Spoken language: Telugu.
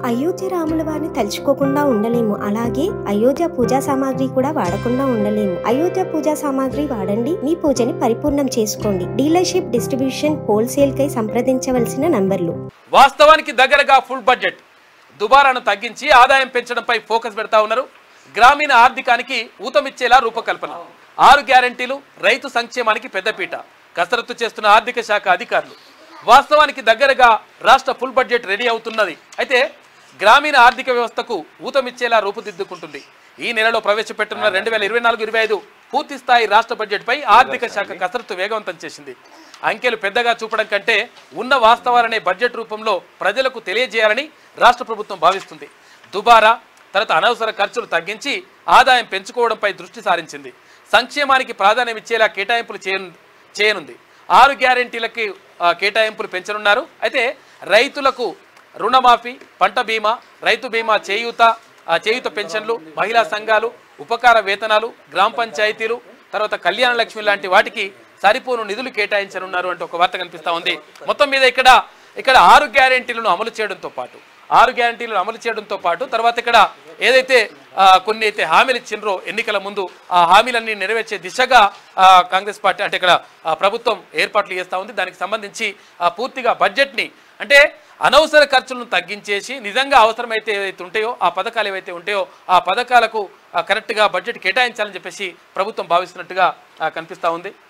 అయోధ్య రాముల వారిని తలుచుకోకుండా ఉండలేము అలాగే అయోధ్య పూజా సామాగ్రి కూడా వాడకుండా ఉండలేము అయోధ్య పూజా సామాగ్రి వాడండి మీ పూజని పరిపూర్ణం చేసుకోండి డీలర్షిప్ డిస్ట్రిబ్యూషన్ హోల్సేల్ కై సంప్రదించవలసిన నంబర్లు వాస్తవానికి దగ్గరగా ఫుల్ బడ్జెట్ దుబారాను తగ్గించి ఆదాయం పెంచడంపై ఫోకస్ పెడతా ఉన్నారు గ్రామీణ ఆర్థికానికి ఊతమిచ్చేలా రూపకల్పన ఆరు గ్యారంటీలు రైతు సంక్షేమానికి పెద్దపీట కసరత్తు చేస్తున్న ఆర్థిక శాఖ అధికారులు వాస్తవానికి దగ్గరగా రాష్ట్ర ఫుల్ బడ్జెట్ రెడీ అవుతున్నది అయితే గ్రామీణ ఆర్థిక వ్యవస్థకు ఊతమిచ్చేలా రూపుదిద్దుకుంటుంది ఈ నెలలో ప్రవేశపెట్టున్న రెండు వేల ఇరవై నాలుగు ఇరవై ఐదు పూర్తి స్థాయి రాష్ట్ర బడ్జెట్పై ఆర్థిక శాఖ కసరత్తు వేగవంతం చేసింది అంకెలు పెద్దగా చూపడం కంటే ఉన్న వాస్తవాలనే బడ్జెట్ రూపంలో ప్రజలకు తెలియజేయాలని రాష్ట్ర ప్రభుత్వం భావిస్తుంది దుబారా తర్వాత అనవసర ఖర్చులు తగ్గించి ఆదాయం పెంచుకోవడంపై దృష్టి సారించింది సంక్షేమానికి ప్రాధాన్యం ఇచ్చేలా కేటాయింపులు చేయను చేయనుంది ఆరు గ్యారెంటీలకి ఆ, కేటాయింపులు పెంచనున్నారు అయితే రైతులకు రుణమాఫీ పంట బీమా రైతు బీమా చేయూత ఆ, చేయూత పెన్షన్లు మహిళా సంఘాలు ఉపకార వేతనాలు గ్రామ పంచాయతీలు తర్వాత కళ్యాణ లక్ష్మి లాంటి వాటికి సరిపోను నిధులు కేటాయించనున్నారు అంటే ఒక వార్త కనిపిస్తా ఉంది మొత్తం మీద ఇక్కడ ఇక్కడ ఆరు గ్యారెంటీలను అమలు చేయడంతో పాటు ఆరు గ్యారెంటీలను అమలు చేయడంతో పాటు తర్వాత ఇక్కడ ఏదైతే ఆ, కొన్ని అయితే హామీలు ఇచ్చిండ్రో ఎన్నికల ముందు ఆ హామీలన్నీ నెరవేర్చే దిశగా ఆ, కాంగ్రెస్ పార్టీ అంటే ఇక్కడ ఆ, ప్రభుత్వం ఏర్పాట్లు చేస్తూ ఉంది దానికి సంబంధించి ఆ, పూర్తిగా బడ్జెట్ని అంటే అనవసర ఖర్చులను తగ్గించేసి నిజంగా అవసరమైతే ఏవైతే ఉంటాయో ఆ పథకాలు ఏవైతే ఉంటాయో ఆ పథకాలకు ఆ, కరెక్ట్గా బడ్జెట్ కేటాయించాలని చెప్పేసి ప్రభుత్వం భావిస్తున్నట్టుగా ఆ, కనిపిస్తూ ఉంది